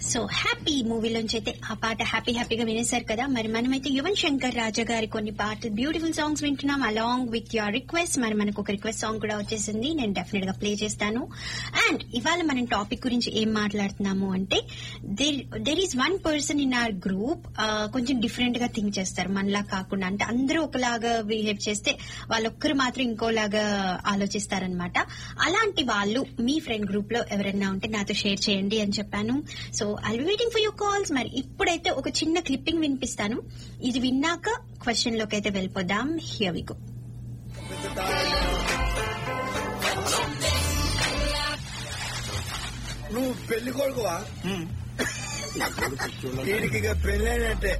So happy మూవీలోంచి అయితే ఆ పాట హ్యాపీ హ్యాపీగా వినేశారు కదా మరి మనమైతే యువన్ శంకర్ రాజా గారి కొన్ని పాటలు బ్యూటిఫుల్ సాంగ్స్ వింటున్నాం అలాంగ్ విత్ యువర్ రిక్వెస్ట్ మరి మనకు ఒక రిక్వెస్ట్ సాంగ్ కూడా వచ్చేసింది నేను డెఫినెట్ గా ప్లే చేస్తాను అండ్ ఇవాళ మనం టాపిక్ గురించి ఏం మాట్లాడుతున్నాము అంటే there is one person in our group కొంచెం డిఫరెంట్ గా థింక్ చేస్తారు మనలా కాకుండా అంటే అందరూ ఒకలాగా బిహేవ్ చేస్తే వాళ్ళొక్కరు మాత్రం ఇంకోలాగా ఆలోచిస్తారనమాట అలాంటి వాళ్ళు మీ ఫ్రెండ్ గ్రూప్ లో ఎవరైనా ఉంటే నాతో షేర్ చేయండి అని చెప్పాను so I waiting for your calls మరి ఇప్పుడైతే ఒక చిన్న క్లిప్పింగ్ వినిపిస్తాను ఇది విన్నాక క్వశ్చన్ లోకి అయితే వెళ్ళిపోదాం హియర్ వి గో నువ్వు పెళ్లి కొడుకువా వీడికి ఇక పెళ్ళైనట్టే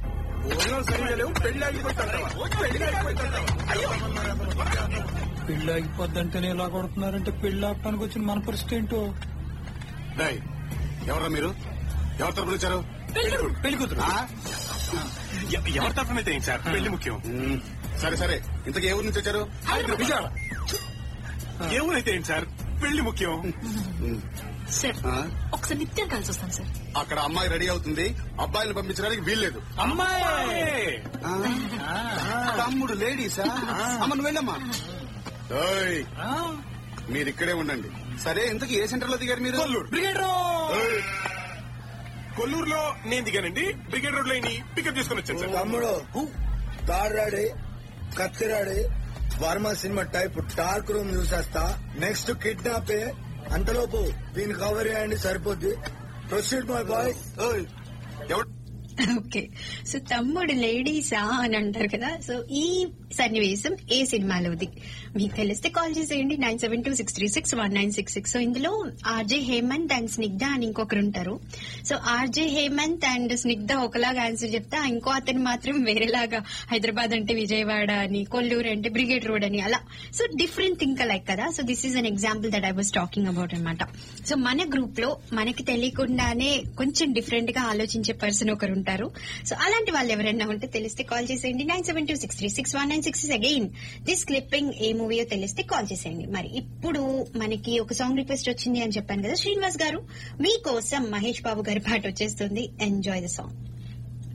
పెళ్లి ఆగిపోద్దంటేనే ఇలా కొడుతున్నారంటే పెళ్లి ఆపడానికి వచ్చిన మన పరిస్థితి ఏంటో డై ఎవరా మీరు ఎవరి తరపున వచ్చారు పెళ్లి కూతురు ఆ? ఎ- ఎవరి తరఫున అయితే ఏంటి సార్ పెళ్లి ముఖ్యం మ్, సరే సరే ఇంతకు ఏ ఊరు నుంచి వచ్చారు విజయవాడ ఏ ఊరైతే ఏంటి సార్ పెళ్లి ముఖ్యం సార్ ఆ? ఒకసారి నిత్యం కలిసి వస్తాను సార్ అక్కడ అమ్మాయి రెడీ అవుతుంది అబ్బాయిని పంపించడానికి వీల్లేదు అమ్మాయి ఏ, ఆ? తమ్ముడు లేడీసా అమ్మ నువ్వు వెళ్ళమ్మా ఓయ్, ఆ, మీరు ఇక్కడే ఉండండి సరే ఇంతకు ఏ సెంటర్ లో దిగారు మీరు కొల్లూరు బ్రిగేడ్ రో. ఓయ్, కొల్లూరులో నేను దిగానండి బ్రిగేడ్ రోడ్ లో పికప్ చేసుకుని వచ్చాను సార్ తమ్ముడు తాడాడి కత్తిరాడి వర్మ సినిమా టైప్ టార్క్ రూమ్ చూసేస్తా నెక్స్ట్ కిడ్నాప్ అంతలోపు దీన్ని కవర్ చేయండి సరిపోద్ది ప్రొసీడ్ మై బాయ్ ఓయ్, ఎవరు ఓకే సో తమ్ముడు లేడీసా అని అంటారు కదా సో ఈ సన్నివేశం ఏ సినిమాలోది మీకు తెలిస్తే కాల్ చేసేయండి nine seven two six three six one nine six six so ఇందులో ఆర్జే హేమంత్ అండ్ స్నిగ్ధ అని ఇంకొకరు ఉంటారు so RJ Hemanth and Snigdha ఒకలాగా ఆన్సర్ చెప్తా ఇంకో అతను మాత్రం వేరేలాగా హైదరాబాద్ అంటే విజయవాడ అని కొల్లూరు అంటే బ్రిగేడ్ రోడ్ అని అలా సో డిఫరెంట్ థింక్ లైక్ కదా so this is an example that I was talking about అనమాట సో మన గ్రూప్ లో మనకి తెలియకుండానే కొంచెం డిఫరెంట్ గా ఆలోచించే పర్సన్ ఒకరు ఉంటారు సో అలాంటి వాళ్ళు ఎవరైనా ఉంటే తెలిస్తే కాల్ చేసేయండి nine seven two six three six one nine six again this clipping ఏ మూవీయో తెలిస్తే కాల్ చేసేయండి మరి ఇప్పుడు మనకి ఒక సాంగ్ రిక్వెస్ట్ వచ్చింది అని చెప్పాను కదా శ్రీనివాస్ గారు మీకోసం మహేష్ బాబు గారి పాట వచ్చేస్తుంది ఎంజాయ్ ద సాంగ్